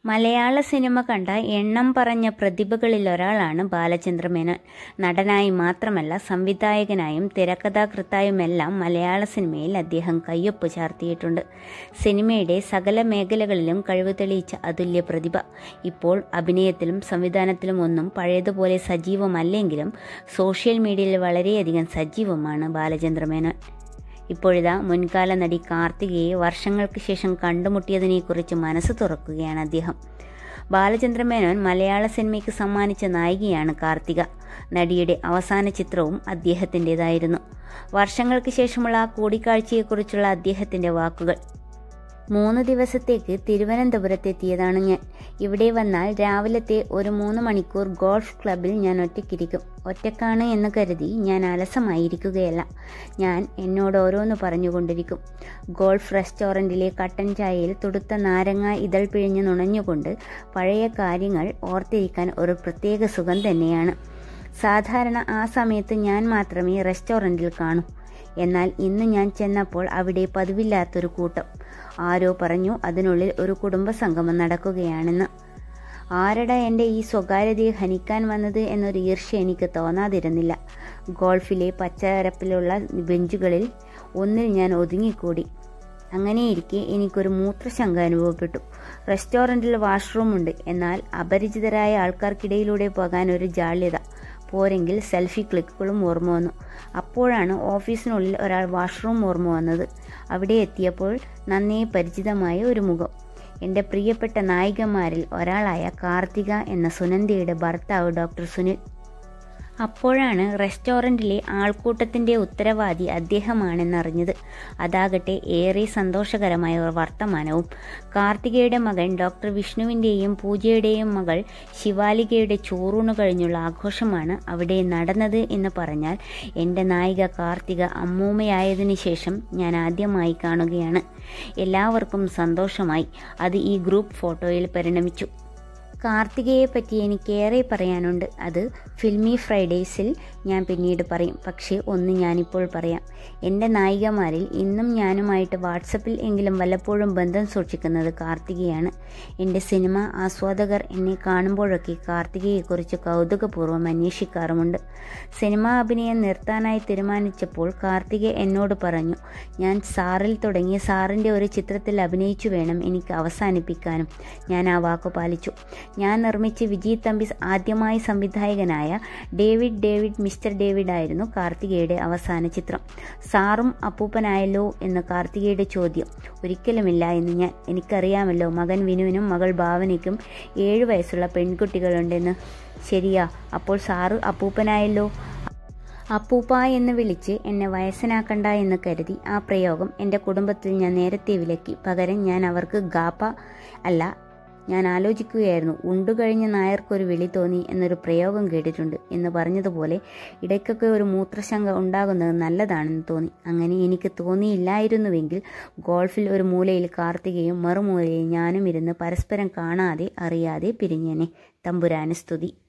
മലയാള സിനിമ കണ്ട എണ്ണം പറഞ്ഞ പ്രതിഭകളിൽ ഒരാളാണ് ബാലചന്ദ്ര മേനോൻ നടനായി മാത്രമല്ല സംവിധായകനായും തിരക്കഥാകൃത്തായുമെല്ലാം മലയാള സിനിമയിൽ അദ്ദേഹം കയ്യൊപ്പ് ചാർത്തിയിട്ടുണ്ട് സിനിമയുടെ സകല മേഖലകളിലും കഴിവ് തെളിയിച്ച അതുല്യ പ്രതിഭ ഇപ്പോൾ അഭിനയത്തിലും സംവിധാനത്തിലും ഒന്നും പഴയതുപോലെ സജീവമല്ലെങ്കിലും സോഷ്യൽ മീഡിയയിൽ വളരെയധികം സജീവമാണ് ബാലചന്ദ്ര മേനോൻ ഇപ്പോഴിതാ മുൻകാല നടി കാർത്തികയെ വർഷങ്ങൾക്ക് ശേഷം കണ്ടുമുട്ടിയതിനെക്കുറിച്ച് മനസ്സ് തുറക്കുകയാണ് അദ്ദേഹം ബാലചന്ദ്ര മേനോൻ മലയാള സിനിമയ്ക്ക് സമ്മാനിച്ച നായികയാണ് കാർത്തിക നടിയുടെ അവസാന ചിത്രവും അദ്ദേഹത്തിൻ്റെതായിരുന്നു വർഷങ്ങൾക്ക് ശേഷമുള്ള ആ കൂടിക്കാഴ്ചയെക്കുറിച്ചുള്ള അദ്ദേഹത്തിൻ്റെ വാക്കുകൾ മൂന്ന് ദിവസത്തേക്ക് തിരുവനന്തപുരത്തെത്തിയതാണ് ഞാൻ ഇവിടെ വന്നാൽ രാവിലത്തെ ഒരു മൂന്ന് മണിക്കൂർ ഗോൾഫ് ക്ലബിൽ ഞാൻ ഒറ്റയ്ക്കിരിക്കും ഒറ്റക്കാണ് എന്ന് കരുതി ഞാൻ അലസമായിരിക്കുകയല്ല ഞാൻ എന്നോട് ഓരോന്ന് പറഞ്ഞുകൊണ്ടിരിക്കും ഗോൾഫ് റെസ്റ്റോറൻറ്റിലെ കട്ടൻ ചായയിൽ തുടുത്ത നാരങ്ങ ഇതൾ പിഴിഞ്ഞ് നുണഞ്ഞുകൊണ്ട് പഴയ കാര്യങ്ങൾ ഓർത്തിരിക്കാൻ ഒരു പ്രത്യേക സുഖം തന്നെയാണ് സാധാരണ ആ സമയത്ത് ഞാൻ മാത്രമേ റെസ്റ്റോറൻറ്റിൽ കാണൂ എന്നാൽ ഇന്ന് ഞാൻ ചെന്നപ്പോൾ അവിടെ പതിവില്ലാത്തൊരു കൂട്ടം ആരോ പറഞ്ഞു അതിനുള്ളിൽ ഒരു കുടുംബസംഗമം നടക്കുകയാണെന്ന് ആരട എൻ്റെ ഈ സ്വകാര്യതയെ ഹനിക്കാൻ വന്നത് എന്നൊരു ഈർഷ്യ എനിക്ക് തോന്നാതിരുന്നില്ല ഗോൾഫിലെ പച്ചരപ്പിലുള്ള ബെഞ്ചുകളിൽ ഒന്നിൽ ഞാൻ ഒതുങ്ങിക്കൂടി അങ്ങനെയിരിക്കെ എനിക്കൊരു മൂത്രശങ്ക അനുഭവപ്പെട്ടു റെസ്റ്റോറൻറ്റിൽ വാഷ്റൂമുണ്ട് എന്നാൽ അപരിചിതരായ ആൾക്കാർക്കിടയിലൂടെ പോകാൻ ഒരു ജാള്യത പോരെങ്കിൽ സെൽഫി ക്ലിക്കുകളും ഓർമ്മ വന്നു അപ്പോഴാണ് ഓഫീസിനുള്ളിൽ ഒരാൾ വാഷ്റൂം ഓർമ്മ വന്നത് അവിടെ എത്തിയപ്പോൾ നന്നേ പരിചിതമായ ഒരു മുഖം എൻ്റെ പ്രിയപ്പെട്ട നായികമാരിൽ ഒരാളായ കാർത്തിക എന്ന സുനന്ദയുടെ ഭർത്താവ് ഡോക്ടർ സുനിൽ അപ്പോഴാണ് റെസ്റ്റോറൻറ്റിലെ ആൾക്കൂട്ടത്തിൻ്റെ ഉത്തരവാദി അദ്ദേഹമാണെന്നറിഞ്ഞത് അതാകട്ടെ ഏറെ സന്തോഷകരമായ ഒരു വർത്തമാനവും കാർത്തികയുടെ മകൻ ഡോക്ടർ വിഷ്ണുവിൻ്റെയും പൂജയുടെയും മകൾ ശിവാലികയുടെ ചോറൂണ് കഴിഞ്ഞുള്ള ആഘോഷമാണ് അവിടെ നടന്നത് എന്ന് പറഞ്ഞാൽ എൻ്റെ നായിക കാർത്തിക അമ്മൂമ്മയായതിനു ശേഷം ഞാൻ ആദ്യമായി കാണുകയാണ് എല്ലാവർക്കും സന്തോഷമായി അത് ഈ ഗ്രൂപ്പ് ഫോട്ടോയിൽ പരിണമിച്ചു കാർത്തികയെ പറ്റി എനിക്കേറെ പറയാനുണ്ട് അത് ഫിൽമി ഫ്രൈഡേയ്സിൽ ഞാൻ പിന്നീട് പറയും പക്ഷേ ഒന്ന് ഞാനിപ്പോൾ പറയാം എൻ്റെ നായികമാരിൽ ഇന്നും ഞാനുമായിട്ട് വാട്സപ്പിൽ എങ്കിലും വല്ലപ്പോഴും ബന്ധം സൂക്ഷിക്കുന്നത് കാർത്തികയാണ് എൻ്റെ സിനിമ ആസ്വാദകർ എന്നെ കാണുമ്പോഴൊക്കെ കാർത്തികയെക്കുറിച്ച് കൗതുകപൂർവ്വം അന്വേഷിക്കാറുമുണ്ട് സിനിമാ അഭിനയം നിർത്താനായി തീരുമാനിച്ചപ്പോൾ കാർത്തിക എന്നോട് പറഞ്ഞു ഞാൻ സാറിൽ തുടങ്ങി സാറിൻ്റെ ഒരു ചിത്രത്തിൽ അഭിനയിച്ചു വേണം എനിക്ക് അവസാനിപ്പിക്കാനും ഞാൻ ആ വാക്കു പാലിച്ചു ഞാൻ നിർമ്മിച്ച് വിജയ് തമ്പി ആദ്യമായി സംവിധായകനായ ഡേവിഡ് ഡേവിഡ് മിസ്റ്റർ ഡേവിഡ് ആയിരുന്നു കാർത്തികയുടെ അവസാന ചിത്രം സാറും അപ്പൂപ്പനായല്ലോ എന്ന് കാർത്തികയുടെ ചോദ്യം ഒരിക്കലുമില്ല എന്ന് ഞാൻ എനിക്കറിയാമല്ലോ മകൻ വിനുവിനും മകൾ ഭാവനയ്ക്കും ഏഴു വയസ്സുള്ള പെൺകുട്ടികളുണ്ടെന്ന് ശരിയാ അപ്പോൾ സാറ് അപ്പൂപ്പനായല്ലോ അപ്പൂപ്പ എന്ന് വിളിച്ച് എന്നെ വയസ്സനാക്കണ്ട എന്ന് കരുതി ആ പ്രയോഗം എൻ്റെ കുടുംബത്തിൽ ഞാൻ നേരത്തെ വിലക്കി പകരം ഞാൻ അവർക്ക് ഗാപ്പ അല്ല ഞാൻ ആലോചിക്കുകയായിരുന്നു ഉണ്ടുകഴിഞ്ഞ നായർക്കൊരു വിളി തോന്നി എന്നൊരു പ്രയോഗം കേട്ടിട്ടുണ്ട് എന്ന് പറഞ്ഞതുപോലെ ഇടയ്ക്കൊക്കെ ഒരു മൂത്രശങ്ക ഉണ്ടാകുന്നത് നല്ലതാണെന്ന് തോന്നി അങ്ങനെ എനിക്ക് തോന്നിയില്ലായിരുന്നുവെങ്കിൽ ഗോൾഫിൽ ഒരു മൂലയിൽ കാർത്തികയും മറുമൂലയിൽ ഞാനും ഇരുന്ന് പരസ്പരം കാണാതെ അറിയാതെ പിരിഞ്ഞേനെ തമ്പുരാന് സ്തുതി